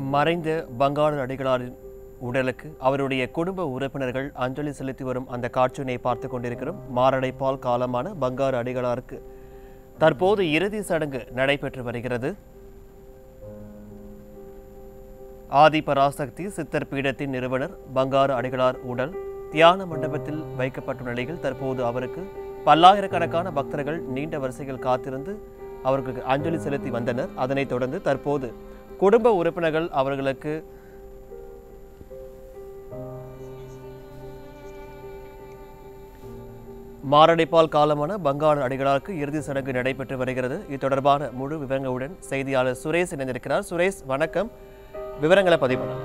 மறைந்த பங்காரு அடிகளாரின் உடலுக்கு அவருடைய குடும்ப உறுப்பினர்கள் அஞ்சலி செலுத்தி வரும் அந்த காட்சியினை பார்த்து கொண்டிருக்கிறோம் மாரடைப்பால் காலமான பங்காரு அடிகளாருக்கு தற்போது இறுதி சடங்கு நடைபெற்று வருகிறது ஆதி பராசக்தி சித்தர் பீடத்தின் நிறுவனர் பங்காரு அடிகளார் உடல் தியான மண்டபத்தில் வைக்கப்பட்டுள்ள நிலையில் தற்போது அவருக்கு பல்லாயிரக்கணக்கான பக்தர்கள் நீண்ட வரிசையில் காத்திருந்து அவர்களுக்கு அஞ்சலி செலுத்தி வந்தனர் அதனைத் தொடர்ந்து தற்போது குடும்ப உறுப்பினர்கள் அவர்களுக்கு மாரடைப்பால் காலமான பங்காரு அடிகளாருக்கு இறுதி சடங்கு நடைபெற்று வருகிறது இது தொடர்பான முழு விவரங்களுடன் செய்தியாளர் சுரேஷ் இணைந்திருக்கிறார் சுரேஷ் வணக்கம் விவரங்களை பதிவு பண்ணலாம்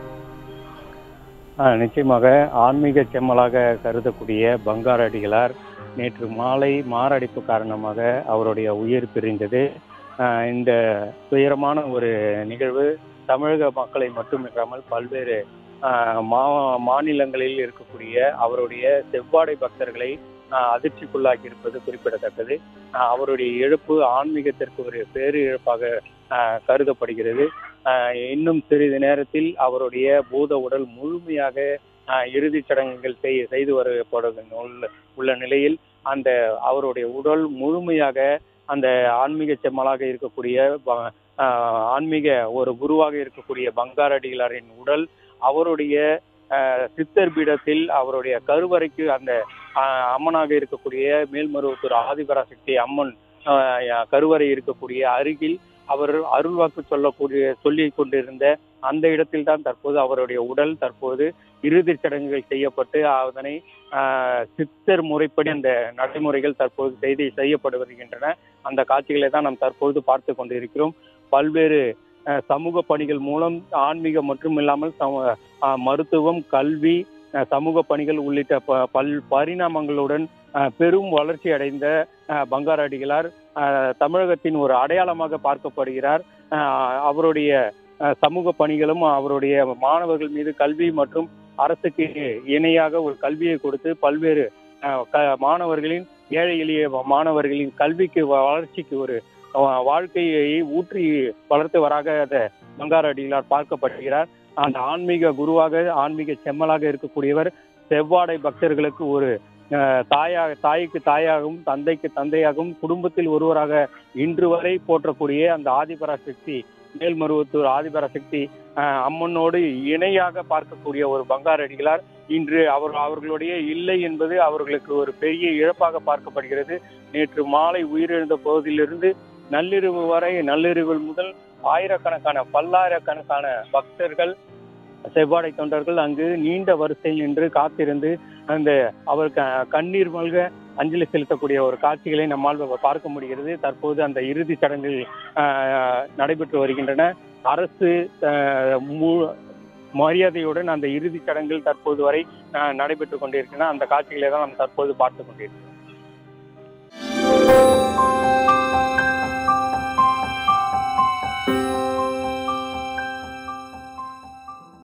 ஆ, நிச்சயமாக ஆன்மீக செம்மலாக கருதக்கூடிய பங்கார அடிகளார் நேற்று மாலை மாரடைப்பு காரணமாக அவருடைய உயிர் பிரிந்தது ஆ, இந்த துயரமான ஒரு நிகழ்வு தமிழக மக்களை மட்டுமில்லாமல் பல்வேறு ஆ, மா மாநிலங்களில் இருக்கக்கூடிய அவருடைய செவ்வாடை பக்தர்களை ஆ, அதிர்ச்சிக்குள்ளாக்கி இருப்பது குறிப்பிடத்தக்கது ஆ, அவருடைய இழப்பு ஆன்மீகத்திற்கு ஒரு பேரு இழப்பாக ஆ, கருதப்படுகிறது ஆஹ் இன்னும் சிறிது நேரத்தில் அவருடைய பூத உடல் முழுமையாக ஆஹ் இறுதிச் சடங்குகள் செய் செய்து வரப்படும் உள்ள உள்ள நிலையில் அந்த அவருடைய உடல் முழுமையாக அந்த ஆன்மீக செம்மலாக இருக்கக்கூடிய ப- ஆஹ் ஆன்மீக ஒரு குருவாக இருக்கக்கூடிய பங்காரடிகளாரின் உடல் அவருடைய ஆஹ் சித்தர் பீடத்தில் அவருடைய கருவறைக்கு அந்த ஆஹ் அம்மனாக இருக்கக்கூடிய மேல்மருவத்தூர் ஆதிபராசக்தி அம்மன் ஆஹ் கருவறை இருக்கக்கூடிய அருகில் அவர் அருள்வாக்கு சொல்லக்கூடிய சொல்லி கொண்டிருந்த அந்த இடத்தில் தான் தற்போது அவருடைய உடல் தற்போது இறுதிச் சடங்குகள் செய்யப்பட்டு அதனை ஆஹ், சித்தர் முறைப்படி அந்த நடைமுறைகள் தற்போது செய்து செய்யப்பட்டு வருகின்றன அந்த காட்சிகளை தான் நாம் தற்போது பார்த்து கொண்டிருக்கிறோம் பல்வேறு ஆஹ், சமூக பணிகள் மூலம் ஆன்மீகம் மட்டும் இல்லாமல் சம- ஆஹ், மருத்துவம் கல்வி ஆஹ், சமூக பணிகள் உள்ளிட்ட ப- பல் பரிணாமங்களுடன் ஆஹ், பெரும் வளர்ச்சி அடைந்த ஆஹ், பங்காரடிகளார் ஆஹ், தமிழகத்தின் ஒரு அடையாளமாக பார்க்கப்படுகிறார் ஆஹ், அவருடைய ஆஹ், சமூக பணிகளும் அவருடைய மாணவர்கள் மீது கல்வி மற்றும் அரசுக்கு இணையாக ஒரு கல்வியை கொடுத்து பல்வேறு ஆஹ், க- மாணவர்களின் ஏழை எளிய மாணவர்களின் கல்விக்கு வளர்ச்சிக்கு ஒரு ஆஹ், வாழ்க்கையை ஊற்றி வளர்த்து வராக அந்த பங்கார அடிகளார் பார்க்கப்படுகிறார் அந்த ஆன்மீக குருவாக ஆன்மீக செம்மலாக இருக்கக்கூடியவர் செவ்வாடை பக்தர்களுக்கு ஒரு ஆஹ், தாயாக தாய்க்கு தாயாகவும் தந்தைக்கு தந்தையாகவும் குடும்பத்தில் ஒருவராக இன்று வரை போற்றக்கூடிய அந்த ஆதிபராசக்தி மேல்மருவத்தூர் ஆதிபராசக்தி ஆஹ், அம்மனோடு இணையாக பார்க்கக்கூடிய ஒரு பங்காரடிகளார் இன்று அவர் அவர்களுடைய இல்லை என்பது அவர்களுக்கு ஒரு பெரிய இழப்பாக பார்க்கப்படுகிறது நேற்று மாலை உயிரிழந்த போதிலிருந்து நள்ளிரவு வரை நள்ளிரவு முதல் ஆயிரக்கணக்கான பல்லாயிரக்கணக்கான பக்தர்கள் செவ்வாடை தொண்டர்கள் அங்கு நீண்ட வரிசையில் நின்று காத்திருந்து அந்த அவர் க- கண்ணீர் மல்க அஞ்சலி செலுத்தக்கூடிய ஒரு காட்சிகளை நம்மால் பார்க்க முடிகிறது தற்போது அந்த இறுதிச் சடங்குகள் ஆஹ், நடைபெற்று வருகின்றன அரசு ஆஹ், மு- மரியாதையுடன் அந்த இறுதிச் சடங்குகள் தற்போது வரை ஆஹ், நடைபெற்று கொண்டிருக்கின்றன அந்த காட்சிகளை தான் நாம் தற்போது பார்த்து கொண்டிருக்கிறோம்